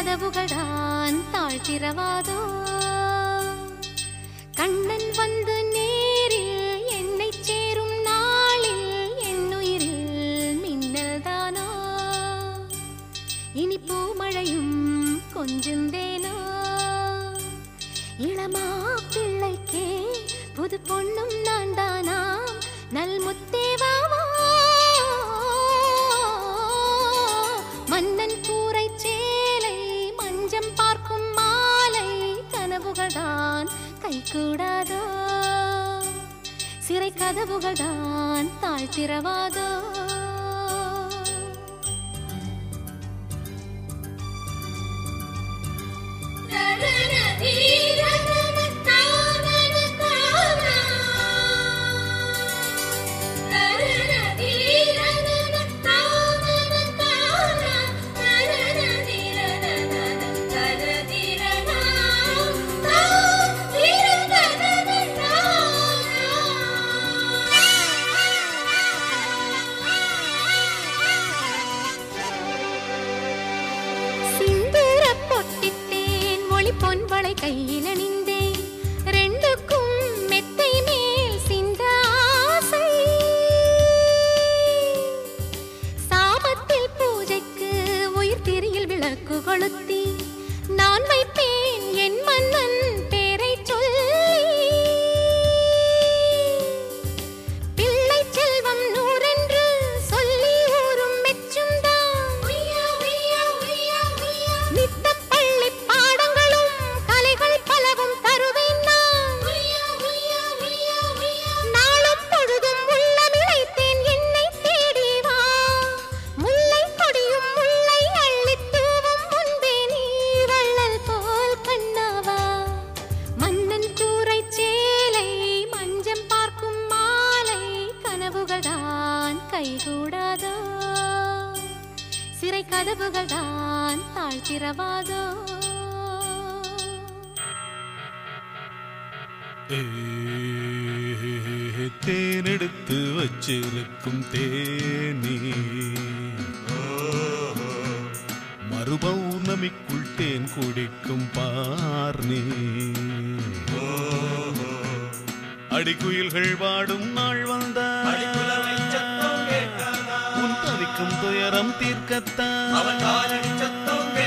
கதவுகள் தான் தாழ்த்திரவாதோ கண்ணன் வந்து நேரில் என்னை சேரும் நாளில் என்னுயிரில் மின்னல் தானோ இனி பூமழையும் கொஞ்சுந்தேனோ இளமா பிள்ளைக்கே புது பொண்ணும் நான் தானா நல் முத்தேவாவா மன்னன் கூரை சேலை மஞ்சம் பார்க்கும் மாலை கனவுகள் தான் கை கூடாதோ சிறை கதவுகள் தான் தாழ்த்திரவாதோ சிந்தூர பொட்டிட்டேன் மொழி பொன்வளை கையில் அணிந்தேன் ரெண்டுக்கும் மெத்தை மேல் சிந்த ஆசை சாபத்தில் பூஜைக்கு உயிர் திரியில் விளக்கு கொளுத்தி நான் வைப்பேன் என் மன்னன் பேரை சொல்லி பிள்ளை செல்வம் நூறென்று சொல்லி ஊரும் மெச்சும் நித்த பள்ளி பாடங்களும் கலைகள் பலவும் தருவேன் நான் நாளும் பொழுதும் உள்ளமிழைத்தேன் என்னை தேடி வா முல்லை கொடியும் முல்லை அள்ளித் தூவும் முன்பே நீ வள்ளல் போல் கண்ணாவா மன்னன் கூரை சேலை மஞ்சம் பார்க்கும் மாலை கனவுகள் தான் கைகூடாதோ சிறை கதவுகள் தான் தாழ்த்திரவாதோ ஏ, தேனெடுத்து வச்சிருக்கும் தேனி மறுபௌர்ணமிக்குள் தேன் குடிக்கும் பார்னி அடிக்குயில்கள் வாடும் நாள் வந்த உன் தவிக்கும் துயரம் தீர்க்கத்தான்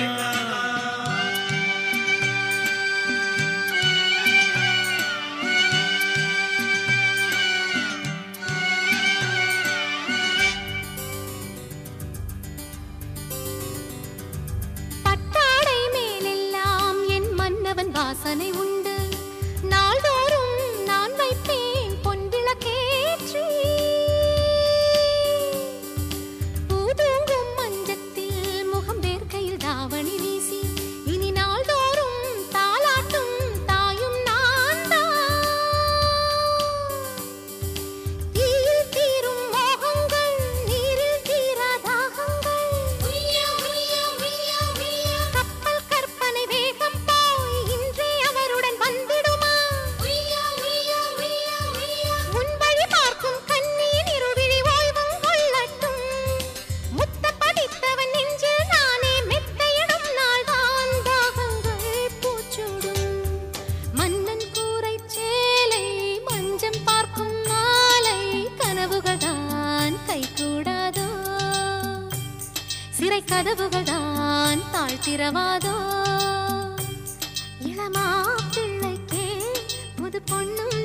பட்டாடை மேலெல்லாம் என் மன்னவன் வாசனை உண்டு நாள்தோறும் நான் வைப்பேன் பொன்விளக்கேற்றி பூதூங்கும் மஞ்சத்தில் முகம் வேர்க்கையில் தாவணி வீசி இனி நாள்தோறும் தாலாட்டும் தாயும் நான் தீயில் தீரும் மோகங்கள் நீரில் தீரா தாகங்கள் கப்பல் கற்பனை வேகம் போய் இன்றே அவருடன் வந்திடுமா உன் வழி பார்க்கும் கண்ணியின் இருவிழி ஓய்வும் கொள்ளட்டும் முத்த படித்தவன் நெஞ்சில் நானே மெத்தையிடும் நாள்தான் தாகங்கள் பூச்சூடும் மன்னன் கூரை சேலை மஞ்சம் பார்க்கும் மாலை கனவுகள் தான் கை கூடாதோ சிறை கதவுகள் தான் தாழ்த்திரவாதோ இளமா பிள்ளைக்கே புது பொண்ணும்